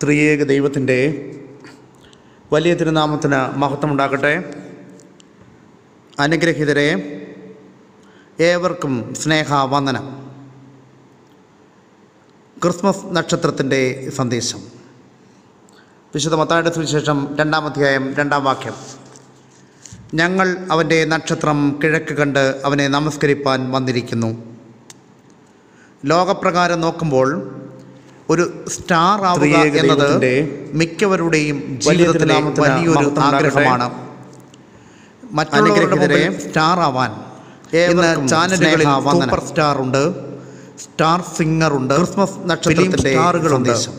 ത്രിയേക ദൈവത്തിൻ്റെ വലിയ തിരുനാമത്തിന് മഹത്വമുണ്ടാകട്ടെ അനുഗ്രഹീതരെ ഏവർക്കും സ്നേഹവന്ദനം ക്രിസ്മസ് നക്ഷത്രത്തിൻ്റെ സന്ദേശം വിശുദ്ധ മത്തായുടെ സുവിശേഷം രണ്ടാം അധ്യായം രണ്ടാം വാക്യം ഞങ്ങൾ അവൻ്റെ നക്ഷത്രം കിഴക്ക് കണ്ട് അവനെ നമസ്കരിപ്പാൻ വന്നിരിക്കുന്നു ലോകപ്രകാരം നോക്കുമ്പോൾ ഒരു സ്റ്റാർ ആവുക ത്രിയേക എന്നത് ദൈവത്തിൻ്റെ മിക്കവരുടെയും വലിയ ജീവിതത്തിലെ തിരുനാമത്തിന് വലിയൊരു മഹത്വം ഉണ്ടാകട്ടെ. ആഗ്രഹമാണ് മറ്റുള്ളവരുടെ അനുഗ്രഹീതരെ, മുമ്പിൽ സ്റ്റാർ ആവാൻ ഇന്ന് ഏവർക്കും ചാനലുകളിൽ സ്നേഹവന്ദനം. സൂപ്പർ സ്റ്റാർ ഉണ്ട് സ്റ്റാർ സിംഗർ ഉണ്ട് ക്രിസ്മസ് നക്ഷത്രത്തിന്റെ സ്റ്റാറുകളുണ്ട്. സന്ദേശം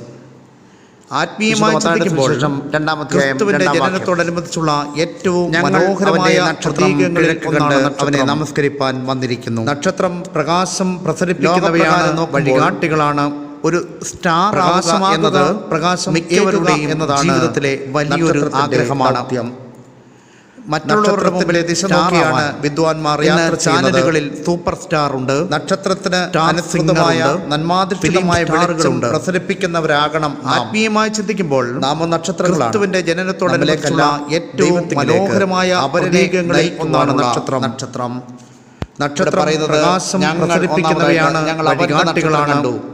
ആത്മീയമായി വിശുദ്ധ മത്തായിയുടെ ചിന്തിക്കുമ്പോൾ സുവിശേഷം രണ്ടാം അധ്യായം ക്രിസ്തുവിന്റെ രണ്ടാം വാക്യം. ജനനത്തോടനുബന്ധിച്ചുള്ള ഏറ്റവും ഞങ്ങൾ മനോഹരമായ അവന്റെ നക്ഷത്രം പ്രതീകങ്ങളിൽ കിഴക്ക് കണ്ട് ഒന്നാണ് അവനെ നക്ഷത്രം. നമസ്കരിപ്പാൻ വന്നിരിക്കുന്നു നക്ഷത്രം പ്രകാശം പ്രസരിപ്പിക്കുന്നവയാണ് പ്രസരിപ്പിക്കുന്നവയാണ് വഴികാട്ടികളാണ് ഒരു സ്റ്റാർ പ്രകാശമാകുക എന്നത് പ്രകാശം മിക്കവരുടെയും ഏകുക എന്നതാണ് ജീവിതത്തിലെ വലിയൊരു നക്ഷത്രത്തിന്റെ ആഗ്രഹമാണ് ദൗത്യം. മറ്റുള്ളവരുടെ മുമ്പിലെ ദിശ നോക്കിയാണ് വിദ്വാൻമാർ യാത്ര ചാനലുകളിൽ സൂപ്പർ സ്റ്റാർ ഉണ്ട് നക്ഷത്രത്തിന് അനുസൃതമായ നന്മാധിഷ്ഠിതമായ വെളിച്ചമുണ്ട് പ്രസരിപ്പിക്കുന്നവരാകണം ആത്മീയമായി ചിന്തിക്കുമ്പോൾ നാമ നക്ഷത്രങ്ങളാണ് ക്രിസ്തുവിന്റെ ജനനത്തോടനുബന്ധിച്ചുള്ള ഏറ്റവും മനോഹരമായ അപരനീകങ്ങളിൽ ഒന്നാണ് നക്ഷത്രം നക്ഷത്രം നക്ഷത്രം പറയുന്നത് പ്രകാശം ഞങ്ങൾ പ്രസരിപ്പിക്കുന്നവയാണ് ഒന്നാമതായിട്ട് ഞങ്ങൾ അവരുടെ വഴികാട്ടികളാണ് നക്ഷത്രം കണ്ടു.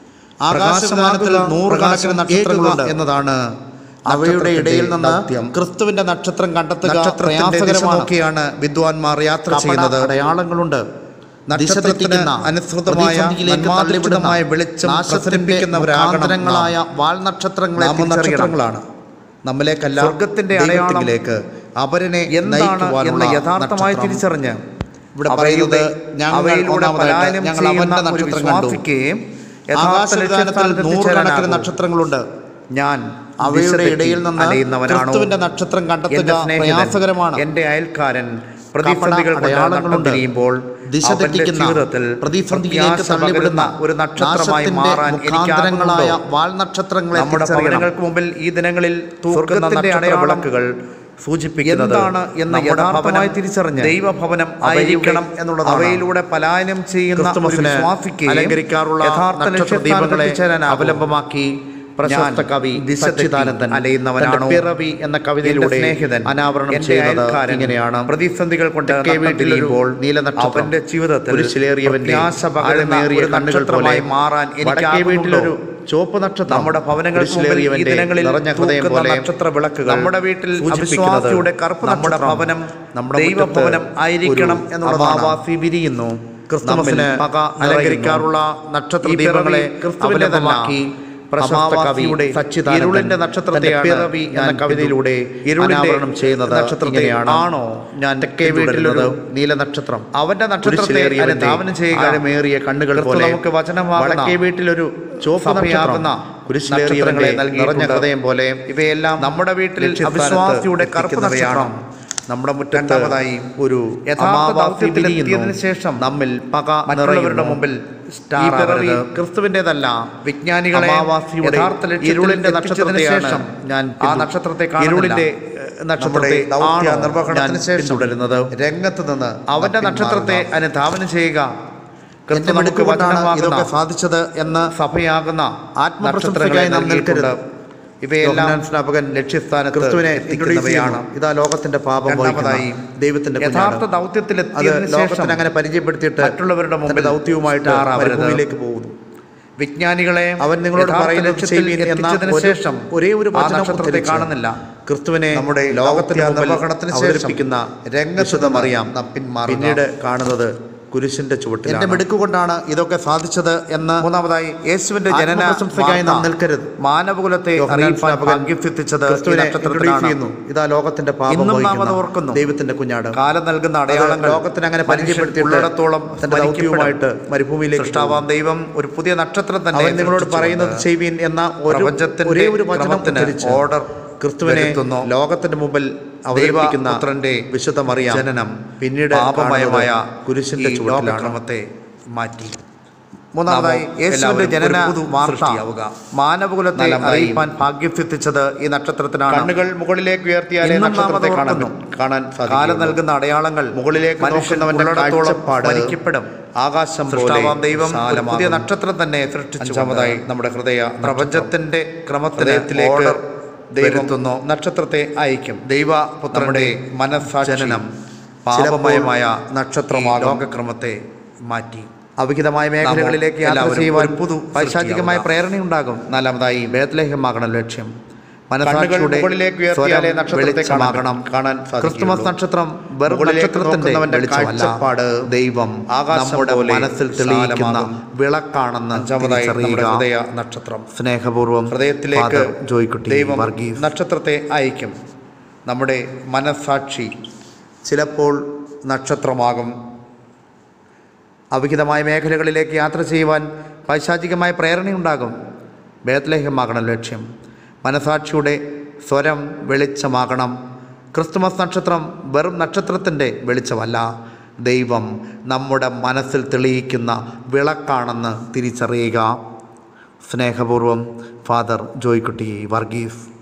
ആകാശമാനത്തിൽ ആകാശമാനത്തിൽ നൂറുകണക്കിന് പ്രകാശം നക്ഷത്രങ്ങളുണ്ട് ഏകുക എന്നതാണ് അവയുടെ ഇടയിൽ നിന്ന് ദൗത്യം. ക്രിസ്തുവിന്റെ നക്ഷത്രം കണ്ടെത്തുക നക്ഷത്രത്തിന്റെ ദിശ പ്രയാസകരമാണ് നോക്കിയാണ് വിദ്വാൻമാർ യാത്ര കപട ചെയ്യുന്നത് അടയാളങ്ങളുണ്ട് നക്ഷത്രത്തിന് തെറ്റിക്കുന്ന അനുസൃതമായ പ്രതിസന്ധിയിലേക്ക് നന്മാധിഷ്ഠിതമായ തള്ളിവിടുന്ന വെളിച്ചം നാശത്തിന്റെ പ്രസരിപ്പിക്കുന്നവരാകണം മുഖാന്തരങ്ങളായ വാൽനക്ഷത്രങ്ങളെ നാമ നക്ഷത്രങ്ങളാണ് നക്ഷത്രങ്ങളാണ് നമ്മിലേക്കല്ല സ്വർഗ്ഗത്തിന്റെ അടയാളം ദൈവത്തിലേക്ക് അവരനെ എന്താണ് നയിക്കുവാനുള്ള എന്ന് യഥാർത്ഥമായി നക്ഷത്രം. തിരിച്ചറിഞ്ഞ് ഇവിടെ അവയിലൂടെ പറയുന്നത് ഞങ്ങൾ അവയിലൂടെ ഒന്നാമതായിട്ട് പലായനം ഞങ്ങൾ ചെയ്യുന്ന അവന്റെ ഒരു നക്ഷത്രം കണ്ടു വിശ്വാസിക്ക് യഥാർത്ഥ ആകാശവിധാനത്തിൽ ലക്ഷ്യസ്ഥാനത്ത് നൂറുകണക്കിന് എത്തിച്ചേരാനാകൂ. നക്ഷത്രങ്ങളുണ്ട് ഞാൻ അവയുടെ ദിശ തെറ്റി ഇടയിൽ നിന്ന് അലയുന്നവനാണോ ക്രിസ്തുവിന്റെ നക്ഷത്രം കണ്ടെത്തുക എന്റെ സ്നേഹിതൻ, പ്രയാസകരമാണ്. എന്റെ അയൽക്കാരൻ പ്രതിസന്ധികൾ കൊണ്ട് അടയാളങ്ങളുണ്ട്. തിരിയുമ്പോൾ ദിശ അവന്റെ തെറ്റിക്കുന്ന ജീവിതത്തിൽ പ്രതിസന്ധിയിലേക്ക് പ്രത്യാശ തള്ളിവിടുന്ന പകരുന്ന ഒരു നക്ഷത്രമായി നാശത്തിന്റെ മാറാൻ മുഖാന്തരങ്ങളായ എനിക്കാകുന്നുണ്ടോ? വാൽനക്ഷത്രങ്ങളെ നമ്മുടെ തിരിച്ചറിയണം. ഭവനങ്ങൾക്ക് മുമ്പിൽ ഈ ദിനങ്ങളിൽ തൂക്കുന്ന സ്വർഗ്ഗത്തിന്റെ നക്ഷത്ര അടയാളം വിളക്കുകൾ സൂചിപ്പിക്കുന്നത് എന്താണ് എന്ന് നമ്മുടെ യഥാർത്ഥമായി ഭവനം തിരിച്ചറിഞ്ഞ് ദൈവഭവനം അവയിലൂടെ ആയിരിക്കണം എന്നുള്ളതാണ് അവയിലൂടെ പലായനം ചെയ്യുന്ന ഒരു ക്രിസ്തുമസിന് വിശ്വാസിക്ക് അലങ്കരിക്കാറുള്ള യഥാർത്ഥ നക്ഷത്ര ലക്ഷ്യസ്ഥാനത്ത് ദീപങ്ങളെ എത്തിച്ചേരാനാകും. അവലംബമാക്കി പ്രശസ്ത കവി ദിശ സച്ചിദാനന്ദൻ അലയുന്നവനാണോ തന്റെ പിറവി എന്ന കവിതയിലൂടെ എന്റെ സ്നേഹിതൻ അനാവരണം എന്റെ ചെയ്യുന്നത് അയൽക്കാരൻ ഇങ്ങനെയാണ് പ്രതിസന്ധികൾ കൊണ്ട് തെക്കേ വീട്ടിലൊരു നീലനക്ഷത്രം അവന്റെ ജീവിതത്തിൽ കുരിശിലേറിയവന്റെ പ്രത്യാശ പകരുന്ന ആഴമേറിയ ഒരു കണ്ണുകൾ നക്ഷത്രമായി പോലെ മാറാൻ വടക്കേ എനിക്ക് വീട്ടിലൊരു ചുവപ്പ് നക്ഷത്രം നമ്മുടെ ഭവനങ്ങൾക്ക് മുമ്പിൽ ഈ കുരിശിലേറിയവന്റെ ദിനങ്ങളിൽ നിറഞ്ഞ ഹൃദയം തൂക്കുന്ന പോലെ നക്ഷത്ര വിളക്കുകൾ നമ്മുടെ വീട്ടിൽ സൂചിപ്പിക്കുന്നത് അവിശ്വാസിയുടെ കറുപ്പ് നമ്മുടെ നക്ഷത്രം ഭവനം നമ്മുടെ ദൈവഭവനം മുറ്റത്ത് ആയിരിക്കണം ഒരു എന്നുള്ളതാണ് അമാവാസി വിരിയുന്നു ക്രിസ്തുമസിന് നമ്മിൽ പക അലങ്കരിക്കാറുള്ള നക്ഷത്ര ഈ ദീപങ്ങളെ പിറവി ക്രിസ്തുവിന്റേതല്ല. അവലംബമാക്കി പ്രശസ്ത കവി അമാവാസിയുടെ സച്ചിദാനന്ദൻ ഇരുളിന്റെ തന്റെ നക്ഷത്രത്തെയാണ് പിറവി എന്ന ഞാൻ കവിതയിലൂടെ ഇരുളിന്റെ അനാവരണം ചെയ്യുന്നത് നക്ഷത്രത്തെ ഇങ്ങനെയാണ് ആണോ ഞാൻ തെക്കേ വീട്ടിലൊരു നീല നക്ഷത്രം അവന്റെ നക്ഷത്രത്തെ കുരിശിലേറിയവന്റെ അനുധാവനം ചെയ്യുക ആഴമേറിയ കണ്ണുകൾ ക്രിസ്തു പോലെ നമുക്ക് വചനമാകുന്ന വടക്കേ വീട്ടിലൊരു ചുവപ്പ് സഭയാകുന്ന നക്ഷത്രം കുരിശിലേറിയവന്റെ നക്ഷത്രങ്ങളെ നിറഞ്ഞ നൽകിയിട്ടുണ്ട്. ഹൃദയം പോലെ ഇവയെല്ലാം നമ്മുടെ വീട്ടിൽ ലക്ഷ്യസ്ഥാനത്ത് അവിശ്വാസിയുടെ കറുപ്പ് എത്തിക്കുന്നവയാണ്. നക്ഷത്രം നമ്മുടെ മുറ്റത്ത് രണ്ടാമതായി ഒരു യഥാർത്ഥ അമാവാസി ദൗത്യത്തിൽ വിരിയുന്നു. എത്തിയതിനു ശേഷം നമ്മിൽ പക മറ്റുള്ളവരുടെ നിറയുന്നു. മുമ്പിൽ സ്റ്റാർ ഈ പിറവി ആവരുത്. ക്രിസ്തുവിന്റേതല്ല വിജ്ഞാനികളെ അമാവാസിയുടെ യഥാർത്ഥ ലക്ഷ്യത്തിൽ ഇരുളിന്റെ എത്തിച്ചതിന് നക്ഷത്രത്തെയാണ് ശേഷം ഞാൻ ആ പിന്തു- നക്ഷത്രത്തെ കാണുന്നില്ല. ഇരുളിന്റെ നക്ഷത്രത്തെ ദൗത്യ ആണോ നിർവഹണത്തിന് ഞാൻ ശേഷം പിന്തുടരുന്നത് രംഗത്ത് നിന്ന് അവന്റെ നാം നക്ഷത്രത്തെ പിന്മാറുക. അനുധാവനം ചെയ്യുക ക്രിസ്തു എന്റെ നമുക്ക് മിടുക്കുകൊണ്ടാണ് വചനമാകുന്ന ഇതൊക്കെ സാധിച്ചത് എന്ന് സഭയാകുന്ന ആത്മപ്രശംസയ്ക്കായി നാം നൽകിയിട്ടുണ്ട്. നിൽക്കരുത്. ഇവയെല്ലാം യോഹന്നാൻ സ്നാപകൻ ലക്ഷ്യസ്ഥാനത്ത് ക്രിസ്തുവിനെ എത്തിക്കുന്നവയാണ് introduce ഇതാ ലോകത്തിന്റെ പാപം രണ്ടാമതായി വഹിക്കുന്ന ദൈവത്തിന്റെ യഥാർത്ഥ കുഞ്ഞാട്. ദൗത്യത്തിൽ അത് എത്തിയതിനു ശേഷം ലോകത്തിന് അങ്ങനെ പരിചയപ്പെടുത്തിയിട്ട് മറ്റുള്ളവരുടെ മുമ്പിൽ തന്റെ ദൗത്യവുമായിട്ട് സ്റ്റാർ ആവരുത്. മരുഭൂമിയിലേക്ക് പോകുന്നു വിജ്ഞാനികളെ അവൻ നിങ്ങളോട് യഥാർത്ഥ പറയുന്നത് ലക്ഷ്യത്തിൽ ചെയ്യുവിൻ എന്ന എത്തിച്ചതിന് ഒരു- ശേഷം ഒരേ ഒരു ആ വചനം നക്ഷത്രത്തെ ഉദ്ധരിച്ച് കാണുന്നില്ല ക്രിസ്തുവിനെ നമ്മുടെ ലോകത്തിന്റെ ദൗത്യ മുമ്പിൽ നിർവഹണത്തിന് ശേഷം അവതരിപ്പിക്കുന്ന രംഗത്ത് വിശുദ്ധ നിന്ന് മറിയാം നാം പിന്മാറുക. പിന്നീട് കാണുന്നത് കുരിശിന്റെ എന്റെ ചുവട്ടിലാണ് മിടുക്കുകൊണ്ടാണ് ഇതൊക്കെ സാധിച്ചത് എന്ന് മൂന്നാമതായി യേശുവിന്റെ ജനന ആത്മപ്രശംസയ്ക്കായി നാം വാർത്ത നിൽക്കരുത്. മാനവകുലത്തെ യോഹന്നാൻ അറിയിപ്പാൻ സ്നാപകൻ ഭാഗ്യസിദ്ധിച്ചത് ഈ ക്രിസ്തുവിനെ നക്ഷത്രത്തിലാണ്. introduce ചെയ്യുന്നു. ഇതാ ലോകത്തിന്റെ പാപം ഇന്നും നാം വഹിക്കുന്ന അത് ഓർക്കുന്നു. ദൈവത്തിന്റെ കുഞ്ഞാട് കാലം നൽകുന്ന അടയാളങ്ങൾ ലോകത്തിന് അങ്ങനെ പരിചയപ്പെടുത്തിയിട്ട് ഉള്ളിടത്തോളം തന്റെ ദൗത്യവുമായിട്ട് മരുഭൂമിയിലേക്ക് സൃഷ്ടാവാം ദൈവം ഒരു പുതിയ നക്ഷത്രം തന്നെ അവൻ നിങ്ങളോട് സൃഷ്ടിച്ചുകൊണ്ട് പറയുന്നത് ചെയ്യുവിൻ എന്ന ഒരു പ്രപഞ്ചത്തിന്റെ ഒരേ ഒരു വചനം ക്രമത്തിന് ഉദ്ധരിച്ച് ഓർഡർ ക്രിസ്തുവിനെ വരുത്തുന്നു. ലോകത്തിന്റെ മുമ്പിൽ അവതരിപ്പിക്കുന്ന ദൈവപുത്രന്റെ വിശുദ്ധ മറിയാം ജനനം പിന്നീട് പാപമയമായ കാണുന്നത് കുരിശിന്റെ ഈ ചുവട്ടിലാണ് ലോകക്രമത്തെ മാറ്റി മൂന്നാമതായി നാമോ യേശുവിന്റെ എല്ലാവരും ജനന ഒരു പുതു വാർത്ത സൃഷ്ടിയാവുക. മാനവകുലത്തെ നാലാമതായി അറിയിപ്പാൻ ഭാഗ്യം സിദ്ധിച്ചത് ഈ നക്ഷത്രത്തിനാണ് കണ്ണുകൾ മുകളിലേക്ക് ഉയർത്തിയാലേ ഇന്നും നാം നക്ഷത്രത്തെ അത് കാണാൻ ഓർക്കുന്നു. കാണാൻ കാലം സാധിക്കും നൽകുന്ന അടയാളങ്ങൾ മുകളിലേക്ക് മനുഷ്യൻ നോക്കുന്നവന്റെ ഉള്ളിടത്തോളം കാഴ്ചപ്പാട് സ്മരിക്കപ്പെടും ആകാശം പോലെ സൃഷ്ടാവാം ദൈവം ഒരു വിശാലമാകും. പുതിയ നക്ഷത്രം തന്നെ സൃഷ്ടിച്ചു അഞ്ചാമതായി നമ്മുടെ ഹൃദയ നക്ഷത്രം. പ്രപഞ്ചത്തിന്റെ ക്രമത്തിന് ഹൃദയത്തിലേക്ക് ഓർഡർ ദൈവം വരുത്തുന്നു നക്ഷത്രത്തെ അയക്കും ദൈവപുത്രന്റെ മനസ്സാക്ഷി ജനനം പാപമയമായ നക്ഷത്രമാകും. ലോകക്രമത്തെ മാറ്റി അവിഹിതമായ മേഖലകളിലേക്ക് യാത്ര എല്ലാവരും ചെയ്യുവാൻ ഒരു പുതു പൈശാചികമായ സൃഷ്ടിയാവുക. പ്രേരണയുണ്ടാകും നാലാമതായി ബേത്ലേഹമാകണം ലക്ഷ്യം കണ്ണുകൾ മനസ്സാക്ഷിയുടെ മുകളിലേക്ക് ഉയർത്തിയാലേ സ്വരം നക്ഷത്രത്തെ വെളിച്ചമാകണം കാണാൻ സാധിക്കുകയുള്ളൂ. ക്രിസ്തുമസ് നക്ഷത്രം വെറും മുകളിലേക്ക് നക്ഷത്രത്തിന്റെ നോക്കുന്നവന്റെ വെളിച്ചമല്ല കാഴ്ചപ്പാട് ദൈവം ആകാശം നമ്മുടെ പോലെ മനസ്സിൽ തെളിയിക്കുന്ന വിശാലമാകും. വിളക്കാണെന്ന് അഞ്ചാമതായി നമ്മുടെ തിരിച്ചറിയുക ഹൃദയ നക്ഷത്രം സ്നേഹപൂർവ്വം ഹൃദയത്തിലേക്ക് ഫാദർ ജോയ്ക്കുട്ടി ദൈവം വർഗീസ് നക്ഷത്രത്തെ അയക്കും നമ്മുടെ മനസ്സാക്ഷി ചിലപ്പോൾ നക്ഷത്രമാകും അവിഹിതമായ മേഖലകളിലേക്ക് യാത്ര ചെയ്യുവാൻ പൈശാചികമായ പ്രേരണയുണ്ടാകും ബേത്ലേഹമാകണം ലക്ഷ്യം മനസാക്ഷിയുടെ സ്വരം വെളിച്ചമാകണം ക്രിസ്തുമസ് നക്ഷത്രം വെറും നക്ഷത്രത്തിൻ്റെ വെളിച്ചമല്ല ദൈവം നമ്മുടെ മനസ്സിൽ തെളിയിക്കുന്ന വിളക്കാണെന്ന് തിരിച്ചറിയുക സ്നേഹപൂർവം ഫാദർ ജോയ്ക്കുട്ടി വർഗീസ്